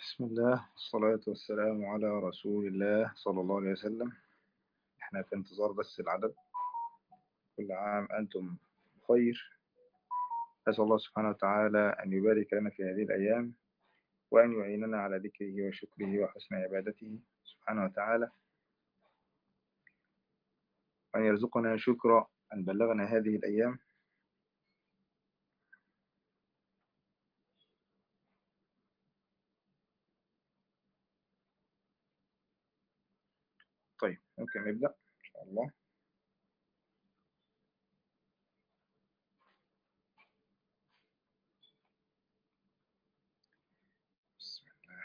بسم الله والصلاة والسلام على رسول الله صلى الله عليه وسلم احنا في انتظار بس العدد كل عام أنتم بخير أسأل الله سبحانه وتعالى أن يبارك لنا في هذه الأيام وأن يعيننا على ذكره وشكره وحسن عبادته سبحانه وتعالى وأن يرزقنا شكر أن بلغنا هذه الأيام طيب ممكن نبدأ إن شاء الله بسم الله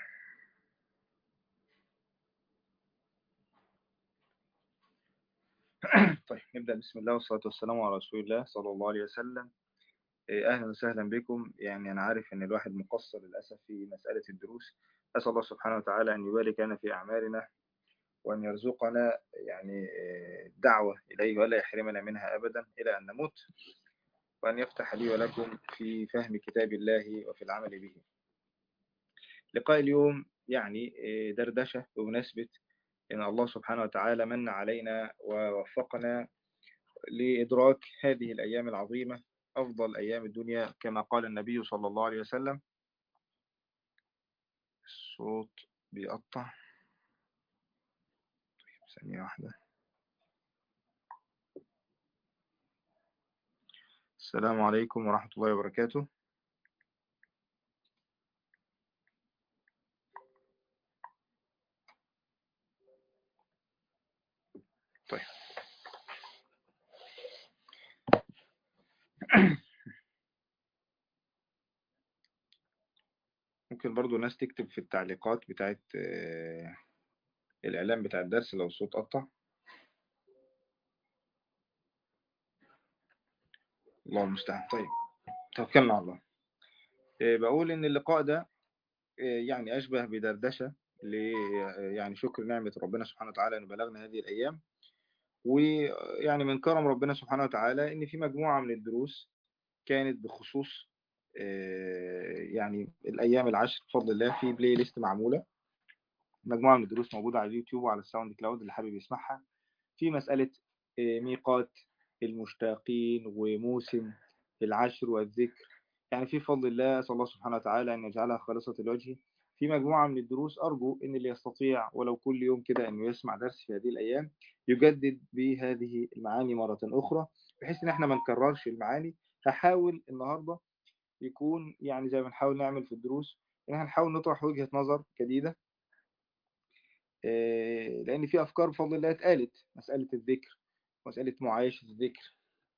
طيب نبدأ بسم الله والصلاة والسلام على رسول الله صلى الله عليه وسلم إيه، أهلا وسهلا بكم يعني أنا عارف إن الواحد مقصر للأسف في مسألة الدروس أسأل الله سبحانه وتعالى أن يبارك لنا في أعمالنا وأن يرزقنا يعني إيه، الدعوة إليه ولا يحرمنا منها أبدا إلى أن نموت وأن يفتح لي ولكم في فهم كتاب الله وفي العمل به لقاء اليوم يعني إيه، دردشة بمناسبة إن الله سبحانه وتعالى من علينا ووفقنا لإدراك هذه الأيام العظيمة أفضل أيام الدنيا كما قال النبي صلى الله عليه وسلم الصوت بيقطع طيب ثانية واحدة السلام عليكم ورحمة الله وبركاته طيب ممكن برضو ناس تكتب في التعليقات بتاعت آه، الإعلان بتاع الدرس لو الصوت قطع الله المستعان طيب توكلنا على الله آه، بقول إن اللقاء ده آه، يعني أشبه بدردشة ل يعني شكر نعمة ربنا سبحانه وتعالى أن بلغنا هذه الأيام ويعني من كرم ربنا سبحانه وتعالى إن في مجموعة من الدروس كانت بخصوص آه، يعني الأيام العشر بفضل الله في بلاي ليست معمولة مجموعة من الدروس موجودة على اليوتيوب وعلى الساوند كلاود اللي حابب يسمعها في مسألة آه، ميقات المشتاقين وموسم العشر والذكر يعني في فضل الله أسأل الله سبحانه وتعالى أن يجعلها خالصة الوجه في مجموعة من الدروس أرجو أن اللي يستطيع ولو كل يوم كده أنه يسمع درس في هذه الأيام يجدد بهذه المعاني مرة أخرى بحيث أن احنا ما نكررش المعاني هحاول النهاردة يكون يعني زي ما بنحاول نعمل في الدروس ان احنا نحاول نطرح وجهة نظر جديدة آه، لأن في أفكار بفضل الله اتقالت مسألة الذكر مسألة معايشة الذكر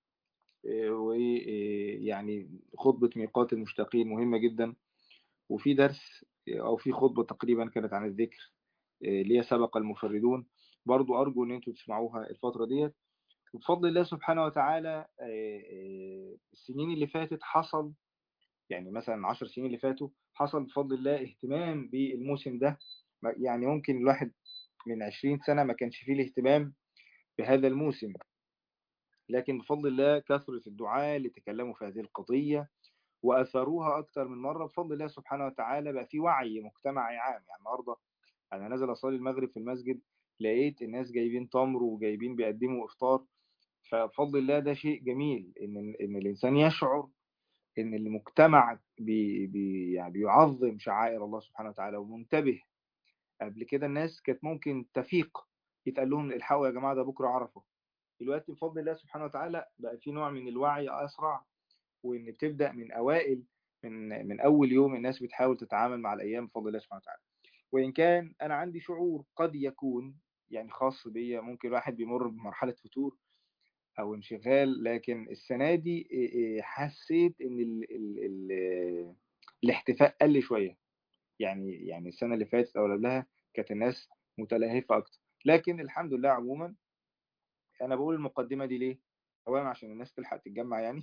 ويعني خطبة ميقات المشتاقين مهمة جدا وفي درس آه، أو في خطبة تقريبا كانت عن الذكر آه، اللي هي سبق المفردون برضو أرجو إن أنتوا تسمعوها الفترة ديت وبفضل الله سبحانه وتعالى آه، آه، السنين اللي فاتت حصل يعني مثلا عشر سنين اللي فاتوا حصل بفضل الله اهتمام بالموسم ده ما- يعني ممكن الواحد من عشرين سنة ما كانش فيه الاهتمام بهذا الموسم لكن بفضل الله كثرة الدعاء اللي تكلموا في هذه القضية وأثروها أكثر من مرة بفضل الله سبحانه وتعالى بقى في وعي مجتمعي عام يعني النهاردة أنا نازل أصلي المغرب في المسجد لقيت الناس جايبين تمر وجايبين بيقدموا إفطار فبفضل الله ده شيء جميل إن إن الإنسان يشعر إن المجتمع بي بي يعني بيعظم شعائر الله سبحانه وتعالى ومنتبه قبل كده الناس كانت ممكن تفيق يتقال لهم الحقوا يا جماعة ده بكرة عرفة دلوقتي بفضل الله سبحانه وتعالى بقى في نوع من الوعي أسرع وإن بتبدأ من أوائل من من أول يوم الناس بتحاول تتعامل مع الأيام بفضل الله سبحانه وتعالى وإن كان أنا عندي شعور قد يكون يعني خاص بيا ممكن الواحد بيمر بمرحلة فتور أو انشغال لكن السنة دي إيه إيه حسيت إن ال ال ال الاحتفاء قل شوية يعني يعني السنة اللي فاتت أو اللي قبلها كانت الناس متلهفة أكتر لكن الحمد لله عموما أنا بقول المقدمة دي ليه؟ أولا عشان الناس تلحق تتجمع يعني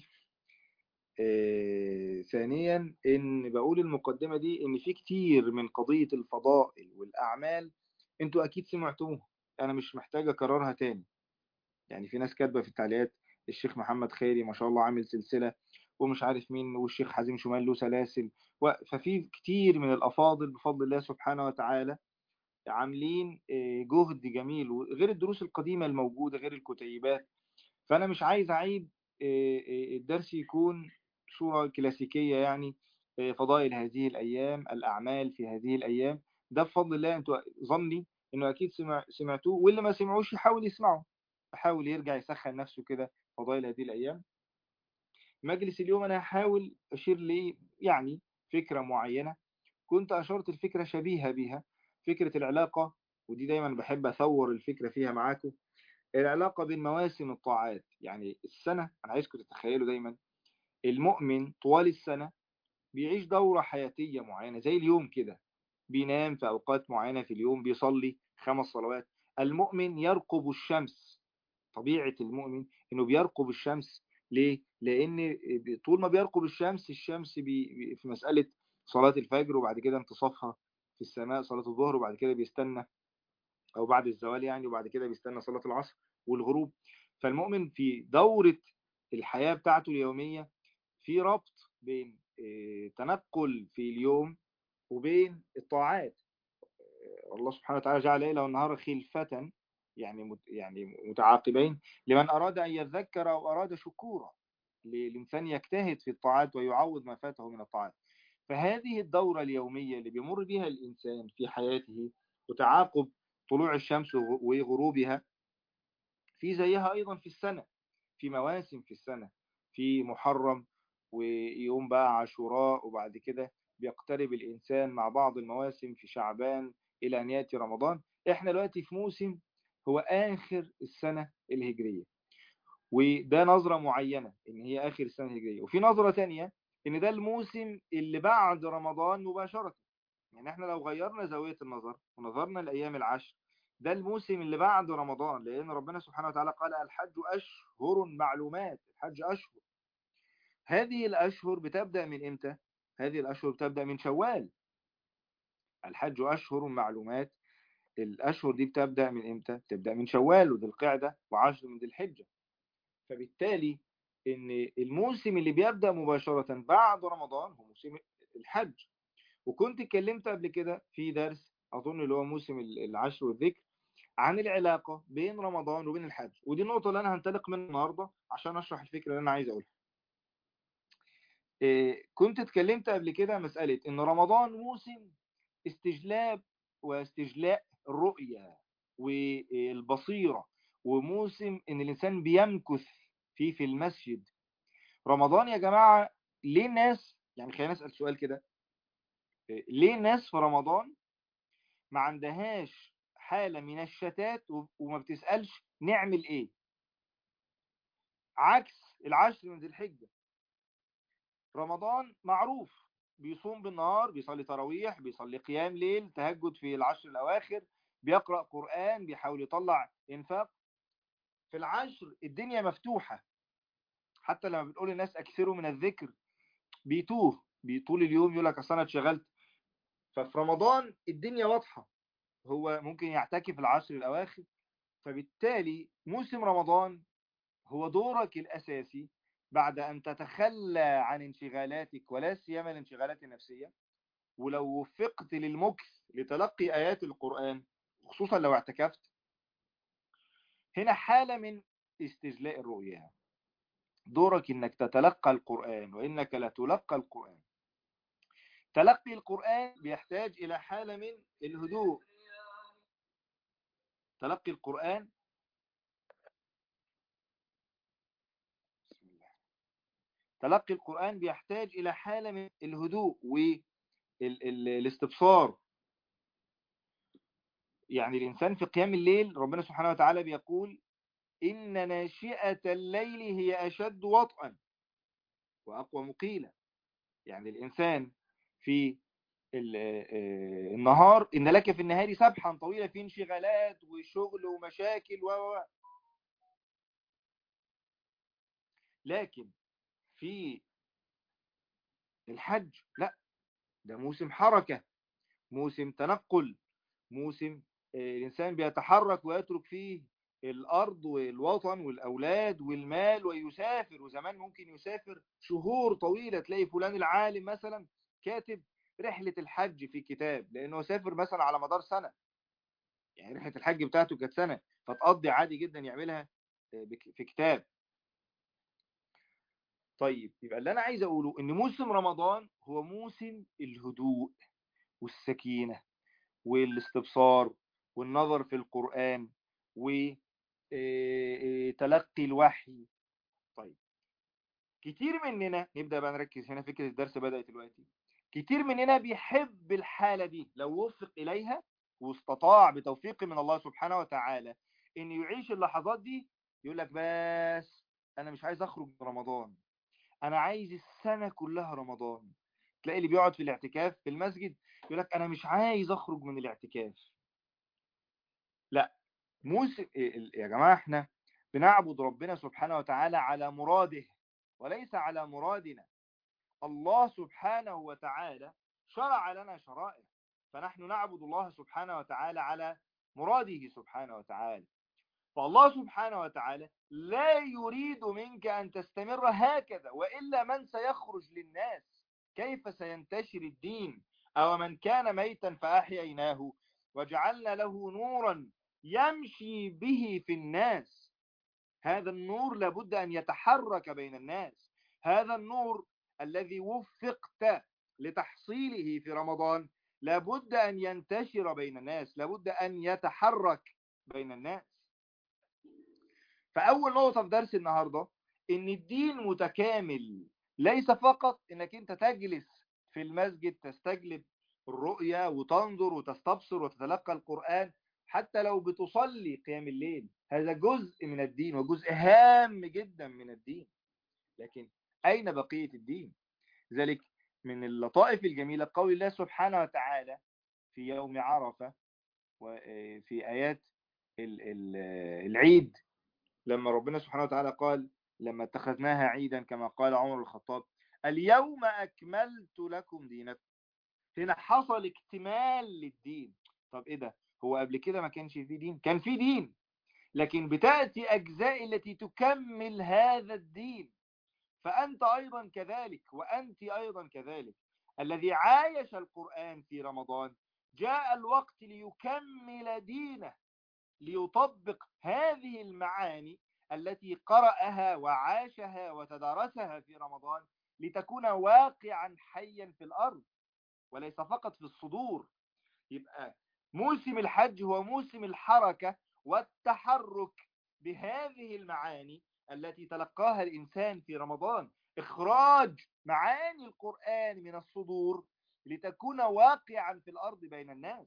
آه، ثانيا ان بقول المقدمه دي ان في كتير من قضيه الفضائل والاعمال انتوا اكيد سمعتوها انا مش محتاج اكررها تاني يعني في ناس كاتبه في التعليقات الشيخ محمد خيري ما شاء الله عامل سلسله ومش عارف مين والشيخ حازم شمال له سلاسل ففي كتير من الأفاضل بفضل الله سبحانه وتعالى عاملين جهد جميل غير الدروس القديمة الموجودة غير الكتيبات فأنا مش عايز أعيب الدرس يكون صورة كلاسيكية يعني فضائل هذه الأيام الأعمال في هذه الأيام ده بفضل الله أنتوا ظني أنه أكيد سمع سمعتوه واللي ما سمعوش يحاول يسمعه يحاول يرجع يسخن نفسه كده فضائل هذه الأيام مجلس اليوم أنا هحاول أشير لي يعني فكرة معينة كنت أشرت الفكرة شبيهة بها فكرة العلاقة ودي دايما بحب أثور الفكرة فيها معاكم العلاقة بين مواسم الطاعات يعني السنة أنا عايزكم تتخيلوا دايما المؤمن طوال السنة بيعيش دورة حياتية معينة زي اليوم كده بينام في أوقات معينة في اليوم بيصلي خمس صلوات المؤمن يرقب الشمس طبيعة المؤمن إنه بيرقب الشمس ليه؟ لأن طول ما بيرقب الشمس الشمس بي في مسألة صلاة الفجر وبعد كده انتصافها في السماء صلاة الظهر وبعد كده بيستنى أو بعد الزوال يعني وبعد كده بيستنى صلاة العصر والغروب فالمؤمن في دورة الحياة بتاعته اليومية في ربط بين تنقل في اليوم وبين الطاعات الله سبحانه وتعالى جعل الليل والنهار خلفة يعني يعني متعاقبين لمن أراد أن يذكر أو أراد شكورا للإنسان يجتهد في الطاعات ويعوض ما فاته من الطاعات فهذه الدورة اليومية اللي بيمر بها الإنسان في حياته وتعاقب طلوع الشمس وغروبها في زيها أيضا في السنة في مواسم في السنة في محرم ويوم بقى عاشوراء وبعد كده بيقترب الإنسان مع بعض المواسم في شعبان إلى أن يأتي رمضان إحنا دلوقتي في موسم هو آخر السنة الهجرية وده نظرة معينة إن هي آخر السنة الهجرية وفي نظرة تانية إن ده الموسم اللي بعد رمضان مباشرة يعني إحنا لو غيرنا زاوية النظر ونظرنا الأيام العشر ده الموسم اللي بعد رمضان لأن ربنا سبحانه وتعالى قال الحج أشهر معلومات الحج أشهر هذه الأشهر بتبدأ من إمتى؟ هذه الأشهر بتبدأ من شوال الحج أشهر معلومات الأشهر دي بتبدأ من إمتى؟ بتبدأ من شوال وذي القعدة وعشر من ذي الحجة فبالتالي إن الموسم اللي بيبدأ مباشرة بعد رمضان هو موسم الحج وكنت اتكلمت قبل كده في درس أظن اللي هو موسم العشر والذكر عن العلاقة بين رمضان وبين الحج ودي النقطة اللي أنا هنطلق منها النهاردة عشان أشرح الفكرة اللي أنا عايز أقولها كنت اتكلمت قبل كده مسألة إن رمضان موسم استجلاب واستجلاء الرؤية والبصيرة وموسم إن الإنسان بيمكث فيه في المسجد رمضان يا جماعة ليه الناس يعني خلينا نسأل سؤال كده ليه الناس في رمضان ما عندهاش حالة من الشتات وما بتسألش نعمل ايه عكس العشر من ذي الحجة رمضان معروف بيصوم بالنهار بيصلي تراويح بيصلي قيام ليل تهجد في العشر الأواخر بيقرأ قرآن بيحاول يطلع إنفاق في العشر الدنيا مفتوحة حتى لما بنقول الناس أكثروا من الذكر بيتوه طول اليوم يقول لك أصل أنا اتشغلت ففي رمضان الدنيا واضحة هو ممكن يعتكف العشر الأواخر فبالتالي موسم رمضان هو دورك الأساسي بعد أن تتخلى عن انشغالاتك ولا سيما الانشغالات النفسية ولو وفقت للمكث لتلقي آيات القرآن خصوصا لو اعتكفت هنا حالة من استجلاء الرؤية دورك انك تتلقى القرآن وانك لا تلقى القرآن تلقي القرآن بيحتاج الى حالة من الهدوء تلقي القرآن بسم الله تلقي القرآن بيحتاج إلى حالة من الهدوء والاستبصار يعني الإنسان في قيام الليل ربنا سبحانه وتعالى بيقول إن ناشئة الليل هي أشد وطئا وأقوى مقيلة يعني الإنسان في النهار إن لك في النهار سبحا طويلة في انشغالات وشغل ومشاكل و لكن في الحج لا ده موسم حركة موسم تنقل موسم الإنسان بيتحرك ويترك فيه الأرض والوطن والأولاد والمال ويسافر وزمان ممكن يسافر شهور طويلة تلاقي فلان العالم مثلا كاتب رحلة الحج في كتاب لأنه سافر مثلا على مدار سنة يعني رحلة الحج بتاعته كانت سنة فتقضي عادي جدا يعملها في كتاب طيب يبقى اللي أنا عايز أقوله إن موسم رمضان هو موسم الهدوء والسكينة والاستبصار والنظر في القرآن وتلقي الوحي طيب كتير مننا نبدأ بقى نركز هنا فكرة الدرس بدأت دلوقتي كتير مننا بيحب الحالة دي لو وفق إليها واستطاع بتوفيق من الله سبحانه وتعالى إن يعيش اللحظات دي يقول لك بس أنا مش عايز أخرج من رمضان أنا عايز السنة كلها رمضان تلاقي اللي بيقعد في الاعتكاف في المسجد يقول لك أنا مش عايز أخرج من الاعتكاف لا موسم يا جماعة احنا بنعبد ربنا سبحانه وتعالى على مراده وليس على مرادنا الله سبحانه وتعالى شرع لنا شرائع فنحن نعبد الله سبحانه وتعالى على مراده سبحانه وتعالى فالله سبحانه وتعالى لا يريد منك أن تستمر هكذا وإلا من سيخرج للناس كيف سينتشر الدين أو من كان ميتا فأحييناه وجعلنا له نورا يمشي به في الناس هذا النور لابد أن يتحرك بين الناس هذا النور الذي وفقت لتحصيله في رمضان لابد أن ينتشر بين الناس لابد أن يتحرك بين الناس فأول نقطة في درس النهاردة إن الدين متكامل ليس فقط إنك أنت تجلس في المسجد تستجلب الرؤية وتنظر وتستبصر وتتلقى القرآن حتى لو بتصلي قيام الليل هذا جزء من الدين وجزء هام جدا من الدين لكن أين بقية الدين ذلك من اللطائف الجميلة قول الله سبحانه وتعالى في يوم عرفة وفي آيات العيد لما ربنا سبحانه وتعالى قال لما اتخذناها عيدا كما قال عمر الخطاب اليوم أكملت لكم دينكم هنا حصل اكتمال للدين طب ايه ده هو قبل كده ما كانش فيه دين كان فيه دين لكن بتأتي أجزاء التي تكمل هذا الدين فأنت أيضا كذلك وأنت أيضا كذلك الذي عايش القرآن في رمضان جاء الوقت ليكمل دينه ليطبق هذه المعاني التي قرأها وعاشها وتدارسها في رمضان لتكون واقعا حيا في الأرض وليس فقط في الصدور يبقى موسم الحج هو موسم الحركة والتحرك بهذه المعاني التي تلقاها الإنسان في رمضان إخراج معاني القرآن من الصدور لتكون واقعا في الأرض بين الناس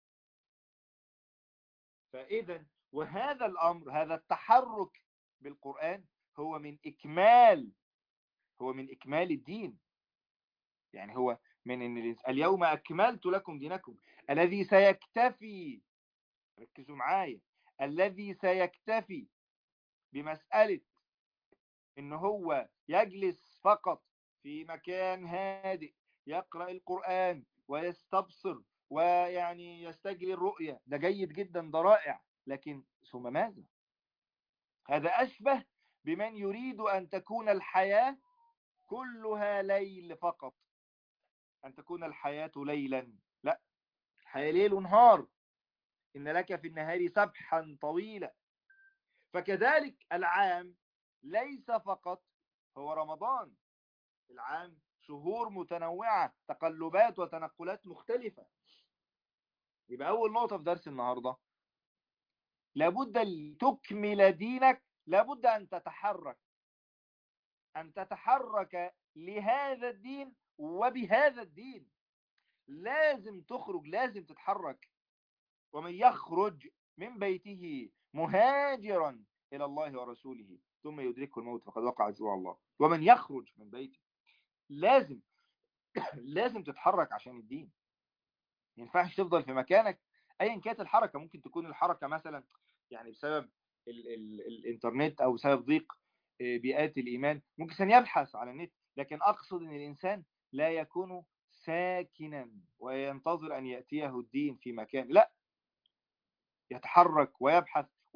فإذا وهذا الأمر هذا التحرك بالقرآن هو من إكمال هو من إكمال الدين يعني هو من إن اليوم أكملت لكم دينكم الذي سيكتفي ركزوا معايا الذي سيكتفي بمسألة إن هو يجلس فقط في مكان هادئ يقرأ القرآن ويستبصر ويعني يستجري الرؤية ده جيد جدا ده رائع لكن ثم ماذا هذا أشبه بمن يريد أن تكون الحياة كلها ليل فقط أن تكون الحياة ليلا لا الحياة ليل ونهار إن لك في النهار سبحا طويلا فكذلك العام ليس فقط هو رمضان العام شهور متنوعة تقلبات وتنقلات مختلفة يبقى أول نقطة في درس النهاردة لابد لتكمل دينك لابد أن تتحرك أن تتحرك لهذا الدين وبهذا الدين لازم تخرج لازم تتحرك ومن يخرج من بيته مهاجرا إلى الله ورسوله ثم يدركه الموت فقد وقع جوع الله ومن يخرج من بيته لازم لازم تتحرك عشان الدين ما ينفعش تفضل في مكانك ايا كانت الحركة ممكن تكون الحركة مثلا يعني بسبب ال ال الانترنت او بسبب ضيق بيئات الايمان ممكن سن يبحث على النت لكن اقصد ان الانسان لا يكون ساكنا وينتظر ان يأتيه الدين في مكان لا يتحرك ويبحث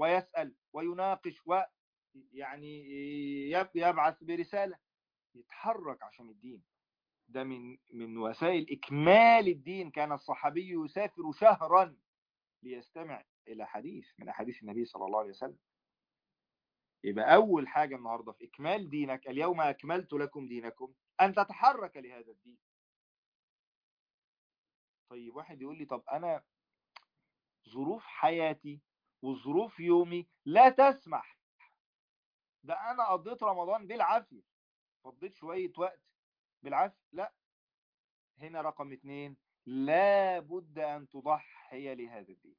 ويسأل ويناقش ويعني يبعث برسالة يتحرك عشان الدين ده من من وسائل إكمال الدين كان الصحابي يسافر شهرا ليستمع إلى حديث من أحاديث النبي صلى الله عليه وسلم يبقى أول حاجة النهاردة في إكمال دينك اليوم أكملت لكم دينكم أن تتحرك لهذا الدين طيب واحد يقول لي طب أنا ظروف حياتي وظروف يومي لا تسمح ده أنا قضيت رمضان بالعافية قضيت شوية وقت بالعافية لا هنا رقم اتنين لا بد أن تضحي لهذا الدين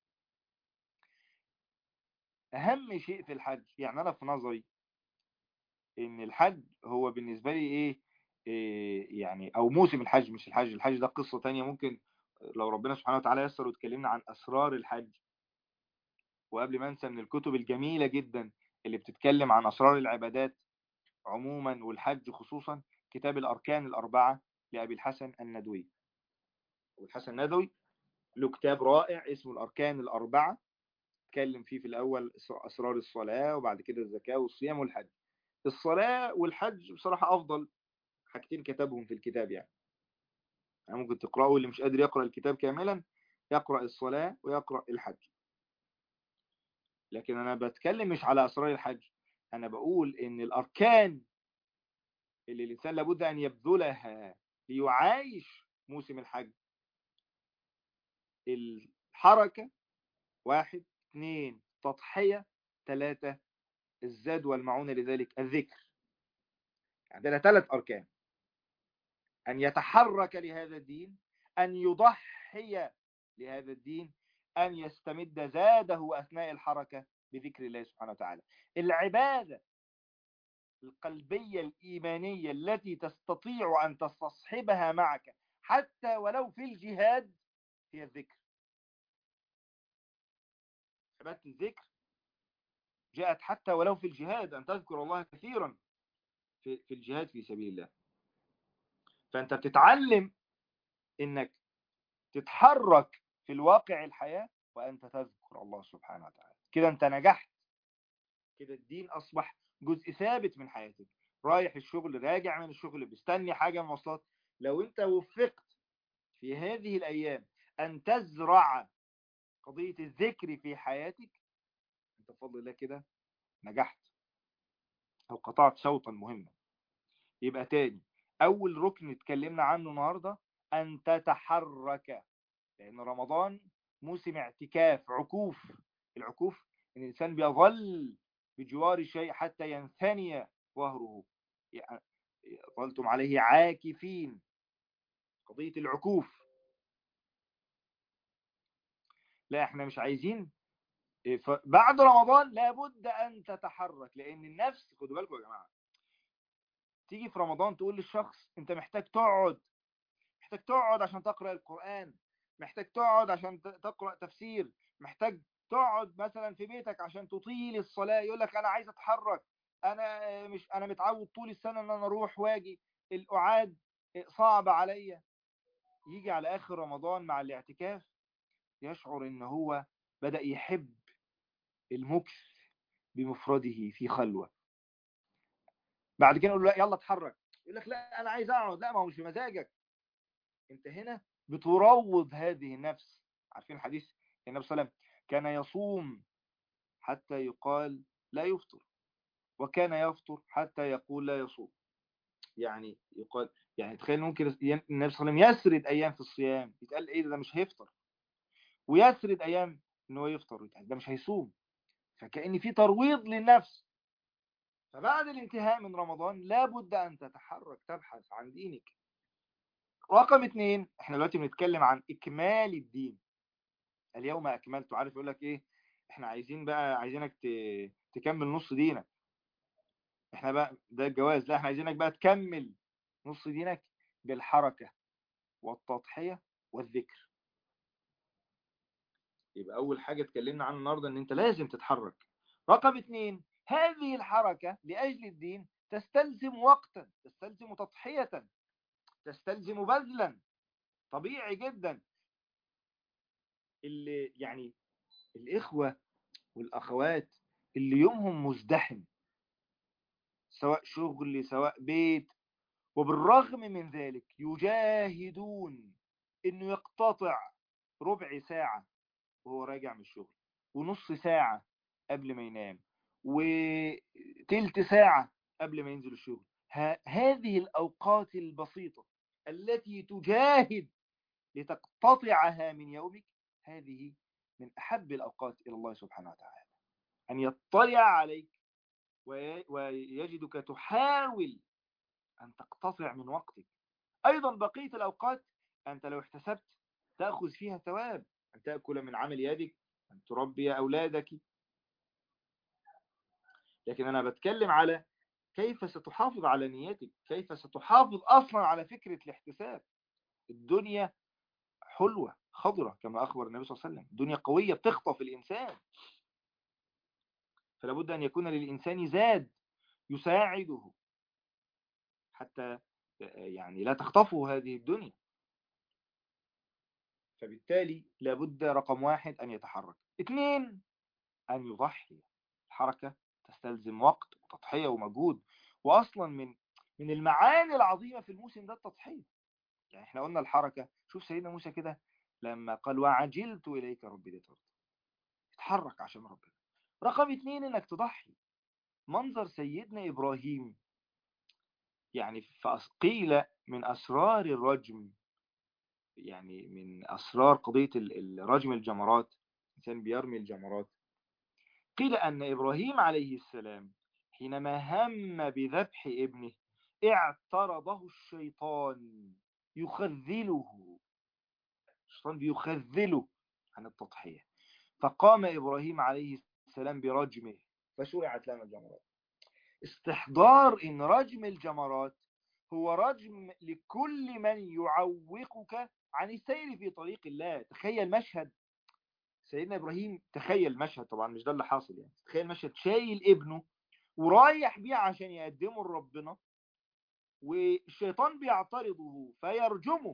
أهم شيء في الحج يعني أنا في نظري إن الحج هو بالنسبة لي إيه, إيه يعني أو موسم الحج مش الحج الحج ده قصة تانية ممكن لو ربنا سبحانه وتعالى يسر وتكلمنا عن أسرار الحج وقبل ما انسى من الكتب الجميلة جدا اللي بتتكلم عن أسرار العبادات عموما والحج خصوصا كتاب الأركان الأربعة لأبي الحسن الندوي أبو الحسن الندوي له كتاب رائع اسمه الأركان الأربعة اتكلم فيه في الأول أسرار الصلاة وبعد كده الزكاة والصيام والحج الصلاة والحج بصراحة أفضل حاجتين كتبهم في الكتاب يعني. يعني ممكن تقرأه اللي مش قادر يقرأ الكتاب كاملا يقرأ الصلاة ويقرأ الحج لكن أنا بتكلم مش على أسرار الحج أنا بقول إن الأركان اللي الإنسان لابد أن يبذلها ليعايش موسم الحج الحركة واحد اثنين تضحية ثلاثة الزاد والمعونة لذلك الذكر عندنا ثلاث أركان أن يتحرك لهذا الدين أن يضحي لهذا الدين أن يستمد زاده أثناء الحركة بذكر الله سبحانه وتعالى العبادة القلبية الإيمانية التي تستطيع أن تستصحبها معك حتى ولو في الجهاد هي الذكر عبادة الذكر جاءت حتى ولو في الجهاد أن تذكر الله كثيرا في, في الجهاد في سبيل الله فأنت بتتعلم أنك تتحرك في الواقع الحياة وأنت تذكر الله سبحانه وتعالى كده أنت نجحت كده الدين أصبح جزء ثابت من حياتك رايح الشغل راجع من الشغل بستني حاجة من المواصلات لو أنت وفقت في هذه الأيام أن تزرع قضية الذكر في حياتك أنت بفضل الله كده نجحت أو قطعت شوطا مهما يبقى تاني أول ركن اتكلمنا عنه النهاردة أن تتحرك لأن رمضان موسم اعتكاف عكوف العكوف إن الإنسان بيظل بجوار الشيء حتى ينثني ظهره ظلتم عليه عاكفين قضية العكوف لا احنا مش عايزين بعد رمضان لابد ان تتحرك لان النفس خدوا بالكم يا جماعه تيجي في رمضان تقول للشخص انت محتاج تقعد محتاج تقعد عشان تقرا القران محتاج تقعد عشان تقرا تفسير محتاج تقعد مثلا في بيتك عشان تطيل الصلاه يقول لك انا عايز اتحرك انا مش انا متعود طول السنه ان انا اروح واجي القعاد صعب عليا يجي على اخر رمضان مع الاعتكاف يشعر ان هو بدأ يحب المكث بمفرده في خلوة بعد كده يقول له يلا اتحرك يقول لك لا انا عايز اقعد لا ما هو مش في مزاجك انت هنا بتروض هذه النفس عارفين الحديث النبي صلى الله عليه وسلم كان يصوم حتى يقال لا يفطر وكان يفطر حتى يقول لا يصوم يعني يقال يعني تخيل ممكن النبي صلى الله عليه وسلم يسرد ايام في الصيام يتقال ايه ده مش هيفطر ويسرد ايام ان هو يفطر ده مش هيصوم فكأن في ترويض للنفس فبعد الانتهاء من رمضان لابد ان تتحرك تبحث عن دينك رقم اثنين احنا دلوقتي بنتكلم عن اكمال الدين اليوم اكملت عارف يقول لك ايه احنا عايزين بقى عايزينك تكمل نص دينك احنا بقى ده الجواز لا احنا عايزينك بقى تكمل نص دينك بالحركة والتضحية والذكر يبقى أول حاجة اتكلمنا عنها النهاردة إن أنت لازم تتحرك رقم اثنين هذه الحركة لأجل الدين تستلزم وقتا تستلزم تضحية تستلزم بذلا طبيعي جدا اللي يعني الإخوة والأخوات اللي يومهم مزدحم سواء شغل سواء بيت وبالرغم من ذلك يجاهدون انه يقتطع ربع ساعة وهو راجع من الشغل ونص ساعة قبل ما ينام وتلت ساعة قبل ما ينزل الشغل هذه الأوقات البسيطة التي تجاهد لتقتطعها من يومك هذه من أحب الأوقات إلى الله سبحانه وتعالى أن يطلع عليك ويجدك تحاول أن تقتطع من وقتك أيضا بقية الأوقات أنت لو احتسبت تأخذ فيها ثواب أن تأكل من عمل يدك أن تربي أولادك لكن أنا بتكلم على كيف ستحافظ على نيتك كيف ستحافظ أصلا على فكرة الاحتساب الدنيا حلوة خضرة كما أخبر النبي صلى الله عليه وسلم الدنيا قوية بتخطف الإنسان فلا بد أن يكون للإنسان زاد يساعده حتى يعني لا تخطفه هذه الدنيا فبالتالي لابد رقم واحد أن يتحرك اثنين أن يضحي الحركة تستلزم وقت وتضحية ومجهود وأصلا من من المعاني العظيمة في الموسم ده التضحية يعني احنا قلنا الحركة شوف سيدنا موسى كده لما قال وعجلت إليك ربي لترضى اتحرك عشان ربنا رقم اثنين انك تضحي منظر سيدنا إبراهيم يعني قيل من أسرار الرجم يعني من أسرار قضية الرجم الجمرات الإنسان بيرمي الجمرات قيل أن إبراهيم عليه السلام حينما هم بذبح ابنه اعترضه الشيطان يخذله الشيطان بيخذله عن التضحية فقام إبراهيم عليه السلام برجمه فشرعت لنا الجمرات استحضار إن رجم الجمرات هو رجم لكل من يعوقك عن السير في طريق الله تخيل مشهد سيدنا إبراهيم تخيل مشهد طبعا مش ده اللي حاصل يعني تخيل مشهد شايل ابنه ورايح بيه عشان يقدمه لربنا والشيطان بيعترضه فيرجمه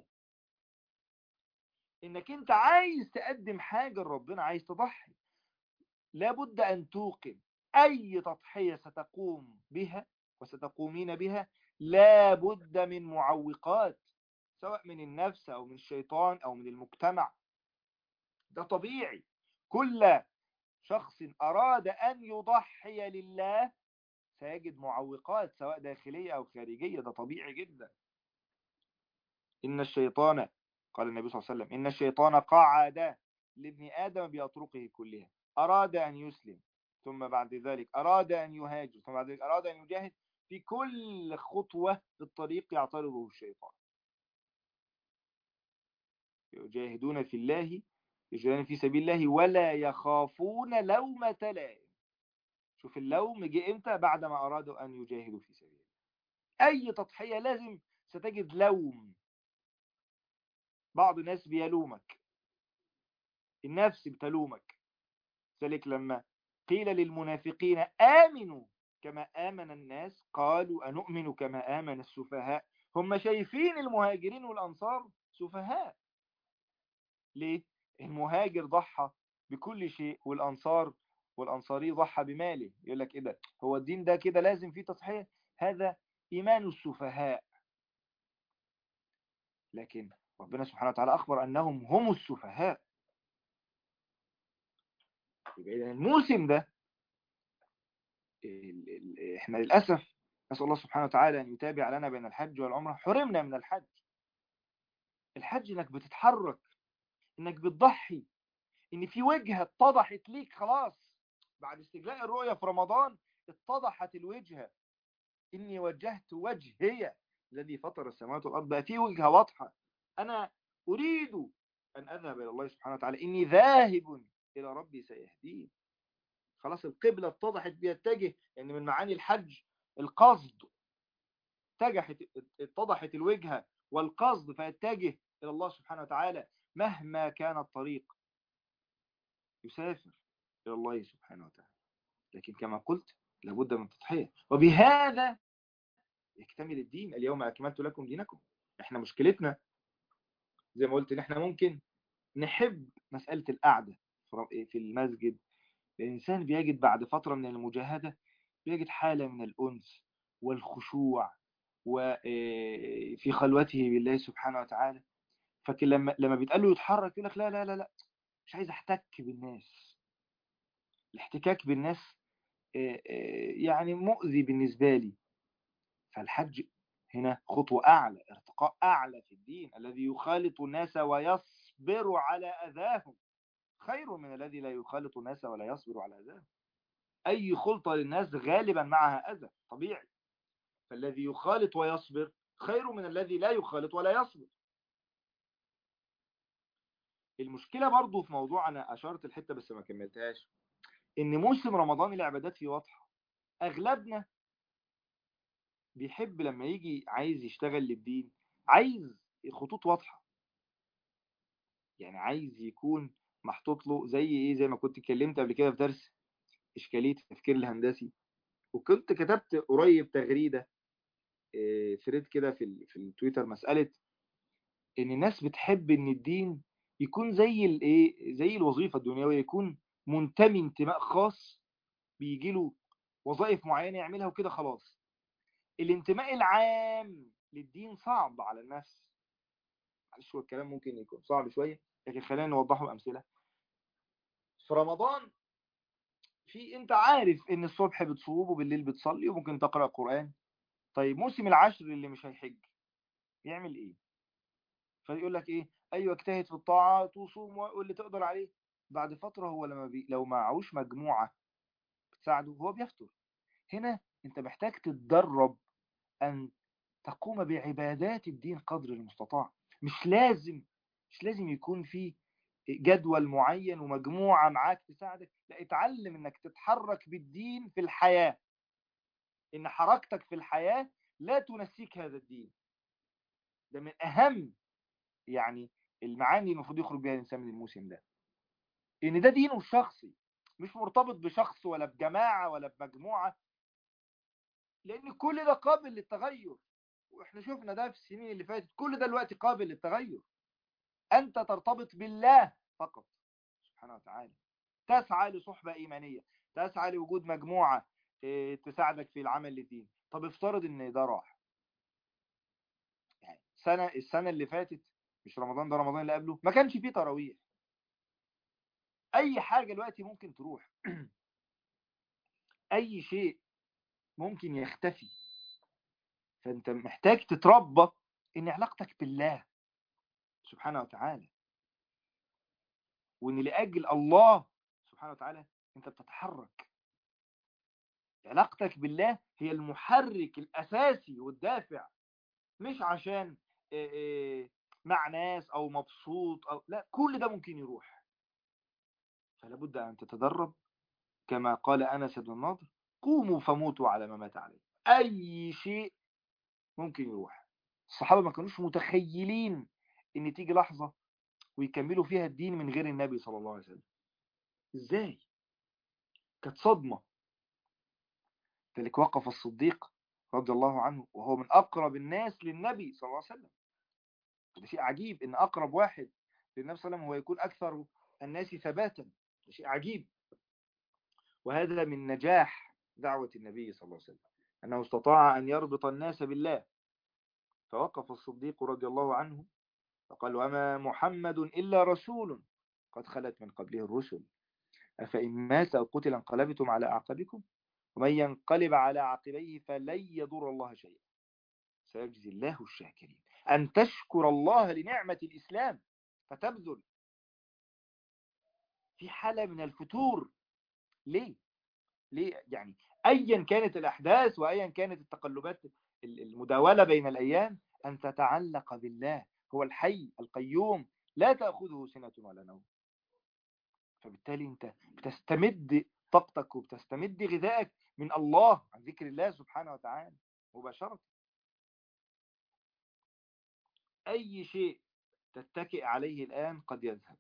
انك انت عايز تقدم حاجة لربنا عايز تضحي لابد ان توقن اي تضحية ستقوم بها وستقومين بها لابد من معوقات سواء من النفس او من الشيطان او من المجتمع ده طبيعي كل شخص اراد ان يضحي لله سيجد معوقات سواء داخلية أو خارجية ده طبيعي جدا إن الشيطان قال النبي صلى الله عليه وسلم إن الشيطان قعد لابن آدم بأطرقه كلها أراد أن يسلم ثم بعد ذلك أراد أن يهاجر ثم بعد ذلك أراد أن يجاهد في كل خطوة في الطريق يعترضه الشيطان يجاهدون في الله يجاهدون في سبيل الله ولا يخافون لومة لائم شوف اللوم جه امتى بعد ما ارادوا ان يجاهدوا في سبيل اي تضحية لازم ستجد لوم بعض الناس بيلومك النفس بتلومك ذلك لما قيل للمنافقين آمنوا كما آمن الناس قالوا أنؤمن كما آمن السفهاء هم شايفين المهاجرين والأنصار سفهاء ليه؟ المهاجر ضحى بكل شيء والأنصار والأنصاري ضحى بماله يقول لك إيه ده هو الدين ده كده لازم فيه تضحية هذا إيمان السفهاء لكن ربنا سبحانه وتعالى أخبر أنهم هم السفهاء يبقى الموسم ده احنا للأسف نسأل الله سبحانه وتعالى أن يتابع لنا بين الحج والعمرة حرمنا من الحج الحج انك بتتحرك انك بتضحي ان في وجهة اتضحت ليك خلاص بعد استجلاء الرؤية في رمضان اتضحت الوجهة إني وجهت وجهي الذي فطر السماوات والأرض بقى في وجهة واضحة أنا أريد أن أذهب إلى الله سبحانه وتعالى إني ذاهب إلى ربي سيهدين خلاص القبلة اتضحت بيتجه يعني من معاني الحج القصد اتجحت اتضحت الوجهة والقصد فيتجه إلى الله سبحانه وتعالى مهما كان الطريق يسافر إلى الله سبحانه وتعالى لكن كما قلت لابد من تضحية وبهذا يكتمل الدين اليوم أكملت لكم دينكم احنا مشكلتنا زي ما قلت ان احنا ممكن نحب مسألة القعدة في المسجد الإنسان بيجد بعد فترة من المجاهدة بيجد حالة من الأنس والخشوع وفي خلوته بالله سبحانه وتعالى فكن لما لما بيتقال له يتحرك يقول لك لا لا لا لا مش عايز احتك بالناس الاحتكاك بالناس يعني مؤذي بالنسبة لي فالحج هنا خطوة أعلى ارتقاء أعلى في الدين الذي يخالط الناس ويصبر على أذاهم خير من الذي لا يخالط الناس ولا يصبر على أذاهم أي خلطة للناس غالبا معها أذى طبيعي فالذي يخالط ويصبر خير من الذي لا يخالط ولا يصبر المشكلة برضو في موضوع أنا أشرت الحتة بس ما كملتهاش إن موسم رمضان العبادات فيه واضحة أغلبنا بيحب لما يجي عايز يشتغل للدين عايز خطوط واضحة يعني عايز يكون محطوط له زي ايه زي ما كنت اتكلمت قبل كده في درس اشكاليه التفكير الهندسي وكنت كتبت قريب تغريده ثريد كده في في التويتر مساله ان الناس بتحب ان الدين يكون زي الايه زي الوظيفه الدنيويه يكون منتمي انتماء خاص بيجي له وظائف معينه يعملها وكده خلاص الانتماء العام للدين صعب على الناس معلش هو الكلام ممكن يكون صعب شويه لكن خلينا نوضحه بامثله في رمضان في انت عارف ان الصبح بتصوم وبالليل بتصلي وممكن تقرا قران طيب موسم العشر اللي مش هيحج يعمل ايه فيقول لك ايه ايوه اجتهد في الطاعات وصوم واللي تقدر عليه بعد فتره هو لما بي... لو معهوش مجموعه بتساعده هو بيفتر هنا انت محتاج تتدرب ان تقوم بعبادات الدين قدر المستطاع مش لازم مش لازم يكون في جدول معين ومجموعة معاك تساعدك لا اتعلم انك تتحرك بالدين في الحياة ان حركتك في الحياة لا تنسيك هذا الدين ده من اهم يعني المعاني المفروض يخرج بها الانسان من الموسم ده ان ده دينه الشخصي مش مرتبط بشخص ولا بجماعة ولا بمجموعة لان كل ده قابل للتغير واحنا شفنا ده في السنين اللي فاتت كل ده الوقت قابل للتغير أنت ترتبط بالله فقط سبحانه وتعالى تسعى لصحبة إيمانية تسعى لوجود مجموعة تساعدك في العمل للدين طب افترض ان ده راح يعني سنة السنة اللي فاتت مش رمضان ده رمضان اللي قبله ما كانش فيه تراويح اي حاجة دلوقتي ممكن تروح اي شيء ممكن يختفي فانت محتاج تتربى ان علاقتك بالله سبحانه وتعالى وان لاجل الله سبحانه وتعالى انت بتتحرك علاقتك بالله هي المحرك الاساسي والدافع مش عشان مع ناس او مبسوط او لا كل ده ممكن يروح فلا بد ان تتدرب كما قال انس بن النضر قوموا فموتوا على ما مات عليه اي شيء ممكن يروح الصحابه ما كانوش متخيلين ان تيجي لحظة ويكملوا فيها الدين من غير النبي صلى الله عليه وسلم ازاي كانت صدمة ذلك وقف الصديق رضي الله عنه وهو من اقرب الناس للنبي صلى الله عليه وسلم ده شيء عجيب ان اقرب واحد للنبي صلى الله عليه وسلم هو يكون اكثر الناس ثباتا ده شيء عجيب وهذا من نجاح دعوة النبي صلى الله عليه وسلم أنه استطاع أن يربط الناس بالله فوقف الصديق رضي الله عنه فقال وما محمد إلا رسول قد خلت من قبله الرسل أفإن مات أو قتل انقلبتم على أعقابكم ومن ينقلب على عقبيه فلن يضر الله شيئا سيجزي الله الشاكرين أن تشكر الله لنعمة الإسلام فتبذل في حالة من الفتور ليه؟ ليه يعني أيا كانت الأحداث وأيا كانت التقلبات المداولة بين الأيام أن تتعلق بالله هو الحي القيوم لا تأخذه سنة ولا نوم فبالتالي أنت بتستمد طاقتك وبتستمد غذائك من الله عن ذكر الله سبحانه وتعالى مباشرة أي شيء تتكئ عليه الآن قد يذهب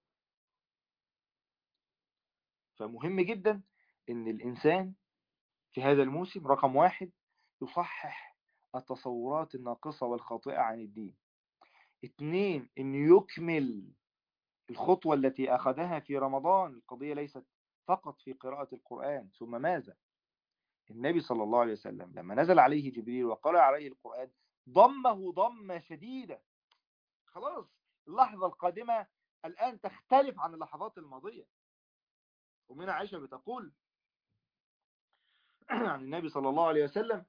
فمهم جدا أن الإنسان في هذا الموسم رقم واحد يصحح التصورات الناقصة والخاطئة عن الدين اثنين أن يكمل الخطوة التي أخذها في رمضان القضية ليست فقط في قراءة القرآن ثم ماذا النبي صلى الله عليه وسلم لما نزل عليه جبريل وقرأ عليه القرآن ضمه ضمة شديدة خلاص اللحظة القادمة الآن تختلف عن اللحظات الماضية ومن عائشة بتقول عن النبي صلى الله عليه وسلم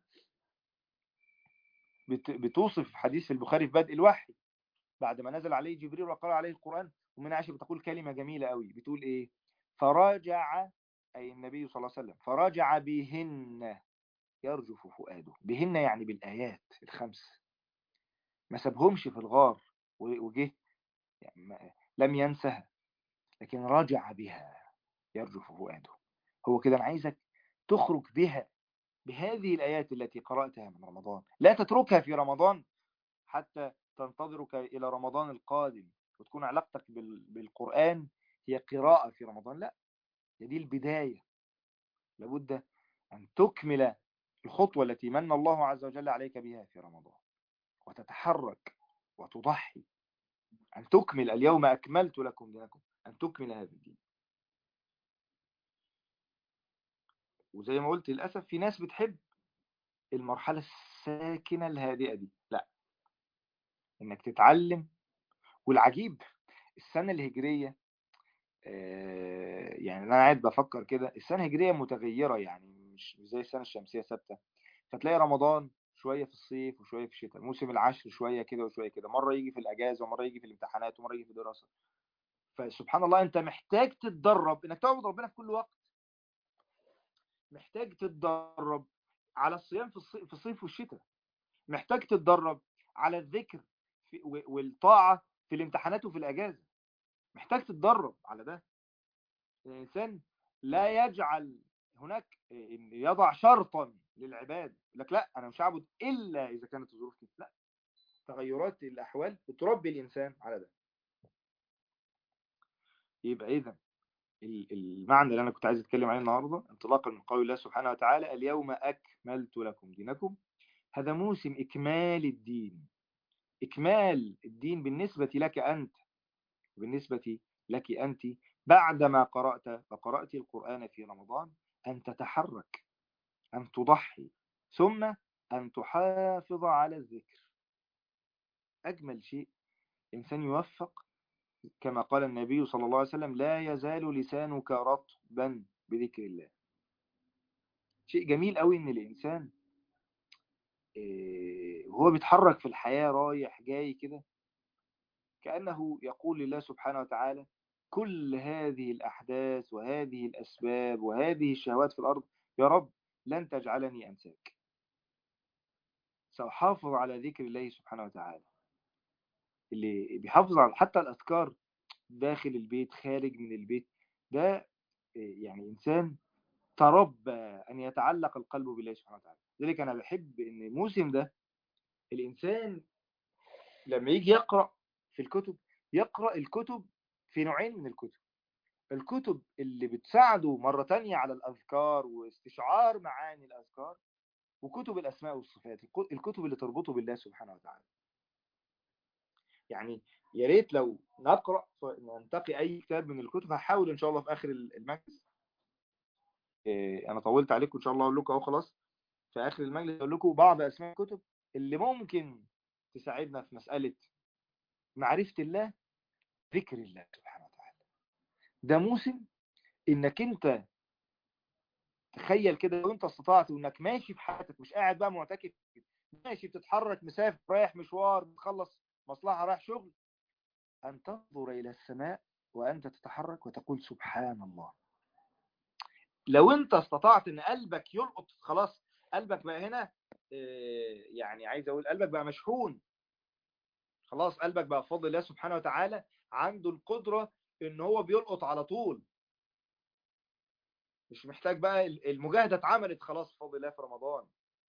بتوصف حديث في البخاري في بدء الوحي بعد ما نزل عليه جبريل وقرأ عليه القرآن ومن عائشة بتقول كلمة جميلة قوي بتقول ايه فراجع أي النبي صلى الله عليه وسلم فراجع بهن يرجف فؤاده بهن يعني بالآيات الخمس ما سابهمش في الغار وجه يعني لم ينسها لكن رجع بها يرجف فؤاده هو كده أنا عايزك تخرج بها بهذه الآيات التي قرأتها من رمضان لا تتركها في رمضان حتى تنتظرك إلى رمضان القادم وتكون علاقتك بالقرآن هي قراءة في رمضان لا دي البداية لابد أن تكمل الخطوة التي من الله عز وجل عليك بها في رمضان وتتحرك وتضحي أن تكمل اليوم أكملت لكم دينكم أن تكمل هذا الدين وزي ما قلت للأسف في ناس بتحب المرحلة الساكنة الهادئة دي لا انك تتعلم والعجيب السنة الهجرية يعني انا قاعد بفكر كده السنة الهجرية متغيرة يعني مش زي السنة الشمسية ثابتة فتلاقي رمضان شوية في الصيف وشوية في الشتاء موسم العشر شوية كده وشوية كده مرة يجي في الأجازة ومرة يجي في الامتحانات ومرة يجي في الدراسة فسبحان الله أنت محتاج تتدرب إنك تعبد ربنا في كل وقت محتاج تتدرب على الصيام في الصيف, في الصيف والشتاء محتاج تتدرب على الذكر في والطاعة في الامتحانات وفي الأجازة محتاج تتدرب على ده الإنسان لا يجعل هناك يضع شرطا للعباد لك لا أنا مش هعبد إلا إذا كانت الظروف كده لا تغيرات الأحوال بتربي الإنسان على ده يبقى إذا المعنى اللي أنا كنت عايز أتكلم عليه النهاردة انطلاقا من قول الله سبحانه وتعالى اليوم أكملت لكم دينكم هذا موسم إكمال الدين إكمال الدين بالنسبة لك أنت بالنسبة لك أنت بعدما قرأت وقرأت القرآن في رمضان أن تتحرك أن تضحي ثم أن تحافظ على الذكر أجمل شيء إنسان يوفق كما قال النبي صلى الله عليه وسلم لا يزال لسانك رطبا بذكر الله شيء جميل قوي ان الانسان وهو بيتحرك في الحياة رايح جاي كده كأنه يقول لله سبحانه وتعالى كل هذه الأحداث وهذه الأسباب وهذه الشهوات في الأرض يا رب لن تجعلني أنساك سأحافظ على ذكر الله سبحانه وتعالى اللي بيحافظ على حتى الأذكار داخل البيت خارج من البيت ده يعني إنسان تربى أن يتعلق القلب بالله سبحانه وتعالى ذلك أنا بحب أن الموسم ده الإنسان لما يجي يقرأ في الكتب يقرأ الكتب في نوعين من الكتب الكتب اللي بتساعده مرة تانية على الأذكار واستشعار معاني الأذكار وكتب الأسماء والصفات الكتب اللي تربطه بالله سبحانه وتعالى يعني يا ريت لو نقرأ ننتقي أي كتاب من الكتب هحاول إن شاء الله في آخر المجلس أنا طولت عليكم إن شاء الله أقول لكم أهو خلاص في آخر المجلس أقول لكم بعض أسماء الكتب اللي ممكن تساعدنا في مسألة معرفة الله ذكر الله سبحانه وتعالى ده موسم إنك أنت تخيل كده لو أنت استطعت وإنك ماشي في حياتك مش قاعد بقى معتكف ماشي بتتحرك مسافر رايح مشوار بتخلص مصلحة رايح شغل أن تنظر إلى السماء وأنت تتحرك وتقول سبحان الله لو أنت استطعت أن قلبك يلقط خلاص قلبك بقى هنا يعني عايز أقول قلبك بقى مشحون خلاص قلبك بقى بفضل الله سبحانه وتعالى عنده القدرة ان هو بيلقط على طول مش محتاج بقى المجاهدة اتعملت خلاص بفضل الله في رمضان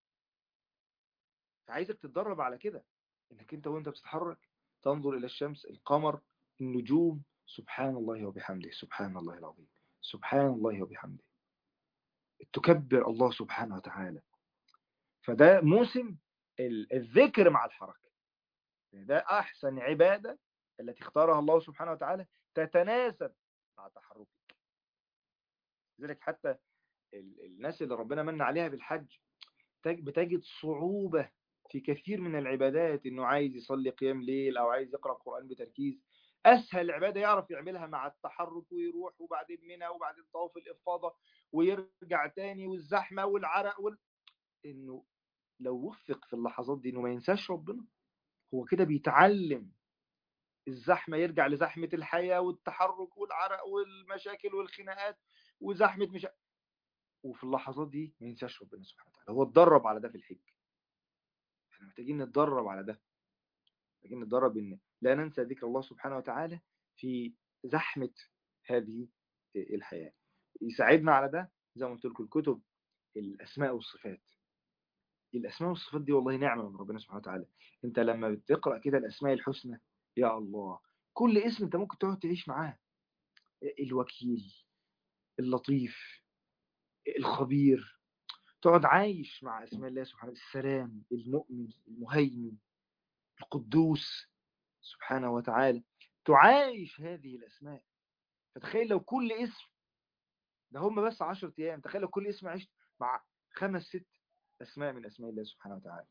عايزك تتدرب على كده انك انت وانت بتتحرك تنظر الى الشمس القمر النجوم سبحان الله وبحمده سبحان الله العظيم سبحان الله وبحمده تكبر الله سبحانه وتعالى فده موسم الذكر مع الحركة ده أحسن عبادة التي اختارها الله سبحانه وتعالى تتناسب مع تحركك لذلك حتى الناس اللي ربنا من عليها بالحج بتجد صعوبة في كثير من العبادات انه عايز يصلي قيام ليل او عايز يقرأ القرآن بتركيز اسهل عبادة يعرف يعملها مع التحرك ويروح وبعدين منى وبعدين طواف الافاضة ويرجع تاني والزحمة والعرق وال... انه لو وفق في اللحظات دي انه ما ينساش ربنا هو كده بيتعلم الزحمة يرجع لزحمة الحياة والتحرك والعرق والمشاكل والخناقات وزحمة مش وفي اللحظات دي ما ينساش ربنا سبحانه وتعالى هو اتدرب على ده في الحج احنا محتاجين نتدرب على ده محتاجين نتدرب ان لا ننسى ذكر الله سبحانه وتعالى في زحمة هذه الحياة يساعدنا على ده زي ما قلت لكم الكتب الأسماء والصفات الأسماء والصفات دي والله نعمة من ربنا سبحانه وتعالى انت لما بتقرأ كده الأسماء الحسنى يا الله كل اسم انت ممكن تقعد تعيش معاه الوكيل اللطيف الخبير تقعد عايش مع اسماء الله سبحانه السلام المؤمن المهيمن القدوس سبحانه وتعالى تعايش هذه الأسماء فتخيل لو كل اسم ده هم بس عشرة أيام تخيل لو كل اسم عشت مع خمس ست أسماء من أسماء الله سبحانه وتعالى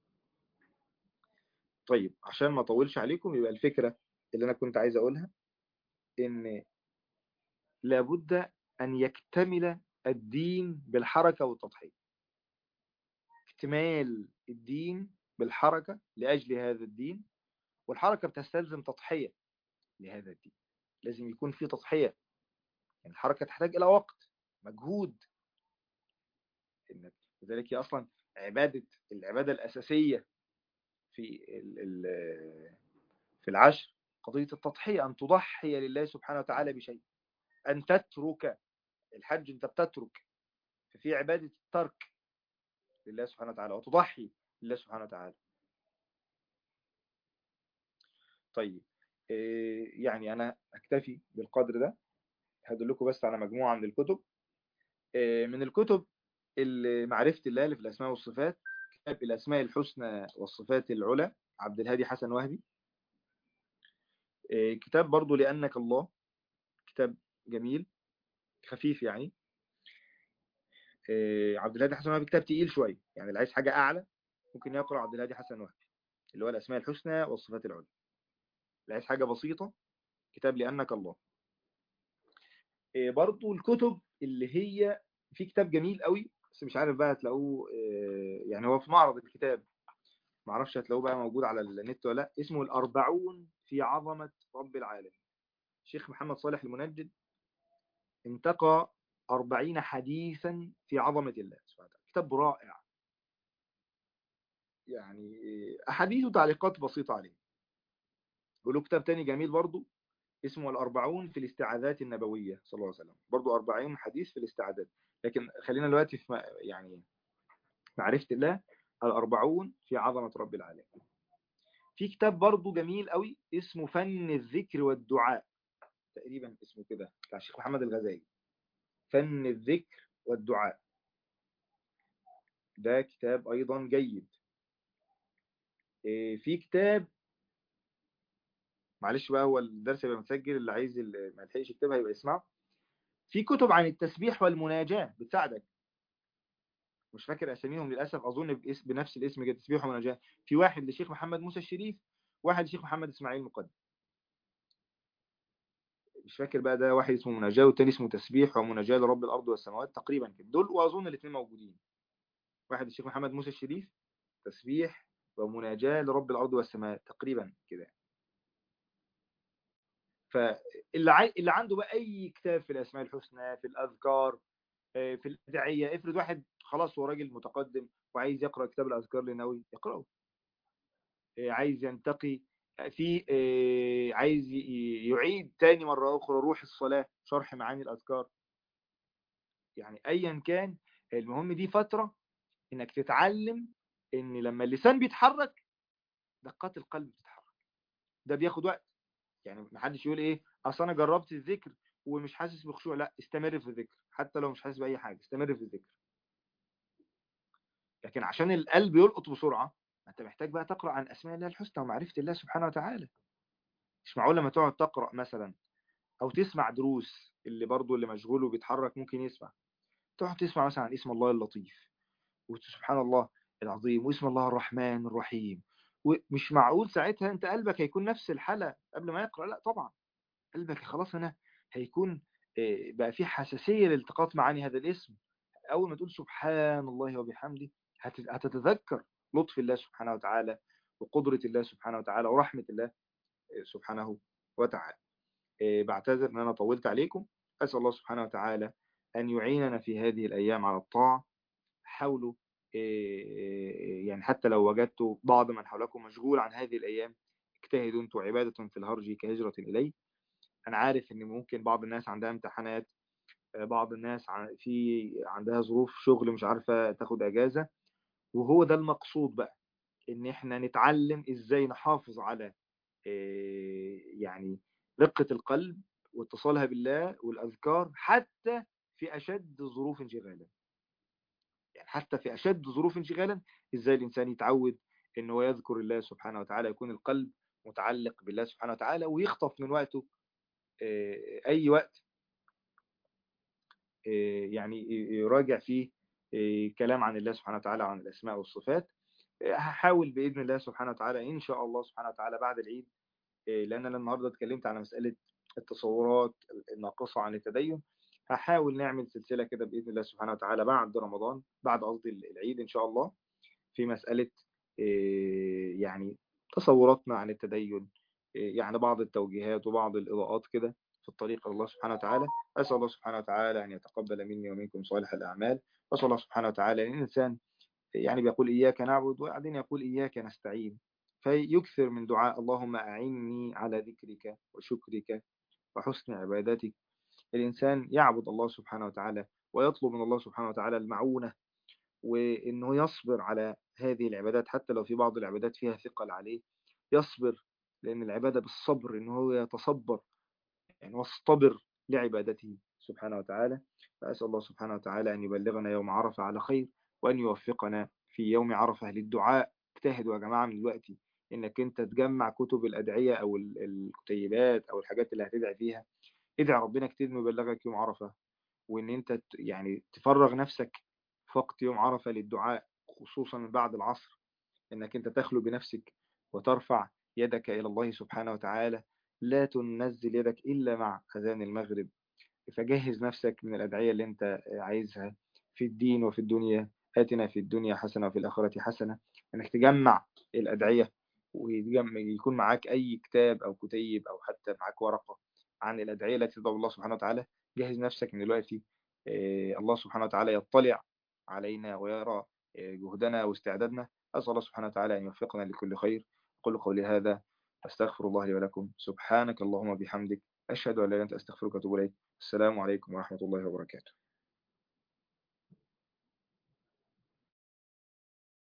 طيب عشان ما أطولش عليكم يبقى الفكرة اللي أنا كنت عايز أقولها إن لابد أن يكتمل الدين بالحركة والتضحية اكتمال الدين بالحركة لأجل هذا الدين والحركة بتستلزم تضحية لهذا الدين لازم يكون في تضحية يعني الحركة تحتاج إلى وقت مجهود لذلك هي أصلا عبادة العبادة الأساسية في في العشر قضية التضحية أن تضحي لله سبحانه وتعالى بشيء أن تترك الحج أنت بتترك ففي عبادة الترك لله سبحانه وتعالى وتضحي لله سبحانه وتعالى طيب يعني أنا أكتفي بالقدر ده هدلكم بس على مجموعة من الكتب من الكتب معرفة الله اللي في الأسماء والصفات كتاب الأسماء الحسنى والصفات العلى عبد الهادي حسن وهبي كتاب برضو لأنك الله كتاب جميل خفيف يعني عبد الهادي حسن وهبي كتاب تقيل شوية يعني اللي عايز حاجة أعلى ممكن يقرأ عبد الهادي حسن وهبي اللي هو الأسماء الحسنى والصفات العلى اللي عايز حاجة بسيطة كتاب لأنك الله برضو الكتب اللي هي في كتاب جميل قوي بس مش عارف بقى هتلاقوه يعني هو في معرض الكتاب معرفش هتلاقوه بقى موجود على النت ولا لا اسمه الأربعون في عظمة رب العالمين شيخ محمد صالح المنجد انتقى أربعين حديثا في عظمة الله سبحانه وتعالى كتاب رائع يعني أحاديث وتعليقات بسيطة عليه له كتاب تاني جميل برضو اسمه الأربعون في الاستعاذات النبوية صلى الله عليه وسلم برضو أربعين حديث في الاستعاذات لكن خلينا دلوقتي في يعني معرفة الله الأربعون في عظمة رب العالمين في كتاب برضو جميل قوي اسمه فن الذكر والدعاء تقريبا اسمه كده بتاع الشيخ محمد الغزالي فن الذكر والدعاء ده كتاب أيضا جيد في كتاب معلش بقى هو الدرس يبقى متسجل اللي عايز اللي ما لحقش يكتبها يبقى يسمعه في كتب عن التسبيح والمناجاة بتساعدك مش فاكر اساميهم للاسف اظن باسم بنفس الاسم كده تسبيح ومناجاة في واحد لشيخ محمد موسى الشريف واحد لشيخ محمد اسماعيل مقدم مش فاكر بقى ده واحد اسمه مناجاة والتاني اسمه تسبيح ومناجاة لرب الارض والسماوات تقريبا كده دول واظن الاثنين موجودين واحد الشيخ محمد موسى الشريف تسبيح ومناجاة لرب الارض والسماوات تقريبا كده فاللي عاي... اللي عنده بقى اي كتاب في الاسماء الحسنى في الاذكار في الادعيه افرض واحد خلاص هو راجل متقدم وعايز يقرا كتاب الاذكار لنووي يقراه عايز ينتقي في عايز يعيد تاني مره اخرى روح الصلاه شرح معاني الاذكار يعني ايا كان المهم دي فتره انك تتعلم ان لما اللسان بيتحرك دقات القلب بتتحرك ده بياخد وقت يعني ما حدش يقول ايه اصل انا جربت الذكر ومش حاسس بخشوع لا استمر في الذكر حتى لو مش حاسس باي حاجه استمر في الذكر لكن عشان القلب يلقط بسرعه انت محتاج بقى تقرا عن اسماء الله الحسنى ومعرفه الله سبحانه وتعالى مش معقول لما تقعد تقرا مثلا او تسمع دروس اللي برضو اللي مشغول وبيتحرك ممكن يسمع تقعد تسمع مثلا عن اسم الله اللطيف وسبحان الله العظيم واسم الله الرحمن الرحيم ومش معقول ساعتها انت قلبك هيكون نفس الحالة قبل ما يقرأ لا طبعا قلبك خلاص انا هيكون بقى في حساسية لالتقاط معاني هذا الاسم اول ما تقول سبحان الله وبحمده هتتذكر لطف الله سبحانه وتعالى وقدرة الله سبحانه وتعالى ورحمة الله سبحانه وتعالى بعتذر ان انا طولت عليكم اسال الله سبحانه وتعالى ان يعيننا في هذه الايام على الطاعه حاولوا يعني حتى لو وجدتوا بعض من حولكم مشغول عن هذه الايام اجتهدوا انتوا عباده في الهرج كهجره الي انا عارف ان ممكن بعض الناس عندها امتحانات بعض الناس في عندها ظروف شغل مش عارفه تاخد اجازه وهو ده المقصود بقى ان احنا نتعلم ازاي نحافظ على يعني رقة القلب واتصالها بالله والأذكار حتى في أشد ظروف انشغالا يعني حتى في أشد ظروف انشغالا إزاي الإنسان يتعود إن هو يذكر الله سبحانه وتعالى يكون القلب متعلق بالله سبحانه وتعالى ويخطف من وقته أي وقت يعني يراجع فيه كلام عن الله سبحانه وتعالى عن الأسماء والصفات هحاول بإذن الله سبحانه وتعالى إن شاء الله سبحانه وتعالى بعد العيد لأن أنا النهاردة اتكلمت على مسألة التصورات الناقصة عن التدين هحاول نعمل سلسلة كده بإذن الله سبحانه وتعالى بعد رمضان بعد قصدي العيد إن شاء الله في مسألة يعني تصوراتنا عن التدين يعني بعض التوجيهات وبعض الإضاءات كده في الطريق الله سبحانه وتعالى أسأل الله سبحانه وتعالى أن يتقبل مني ومنكم صالح الأعمال وأسأل الله سبحانه وتعالى أن الإنسان يعني بيقول إياك نعبد وبعدين يقول إياك نستعين فيكثر من دعاء اللهم أعني على ذكرك وشكرك وحسن عبادتك الإنسان يعبد الله سبحانه وتعالى ويطلب من الله سبحانه وتعالى المعونة وإنه يصبر على هذه العبادات حتى لو في بعض العبادات فيها ثقل عليه يصبر لأن العبادة بالصبر إنه هو يتصبر يعني واصطبر لعبادته سبحانه وتعالى فأسأل الله سبحانه وتعالى أن يبلغنا يوم عرفة على خير وأن يوفقنا في يوم عرفة للدعاء اجتهدوا يا جماعة من دلوقتي انك انت تجمع كتب الادعيه او الكتيبات او الحاجات اللي هتدعي فيها ادعي ربنا كتير انه يبلغك يوم عرفه وان انت يعني تفرغ نفسك في وقت يوم عرفه للدعاء خصوصا من بعد العصر انك انت تخلو بنفسك وترفع يدك الى الله سبحانه وتعالى لا تنزل يدك الا مع اذان المغرب فجهز نفسك من الادعيه اللي انت عايزها في الدين وفي الدنيا آتنا في الدنيا حسنة وفي الآخرة حسنة انك تجمع الأدعية ويكون معاك أي كتاب أو كتيب أو حتى معاك ورقة عن الأدعية التي تدعو الله سبحانه وتعالى جهز نفسك من دلوقتي الله سبحانه وتعالى يطلع علينا ويرى جهدنا واستعدادنا أسأل الله سبحانه وتعالى أن يوفقنا لكل خير أقول قولي هذا أستغفر الله لي ولكم سبحانك اللهم وبحمدك أشهد أن لا إله إلا أنت أستغفرك وأتوب إليك السلام عليكم ورحمة الله وبركاته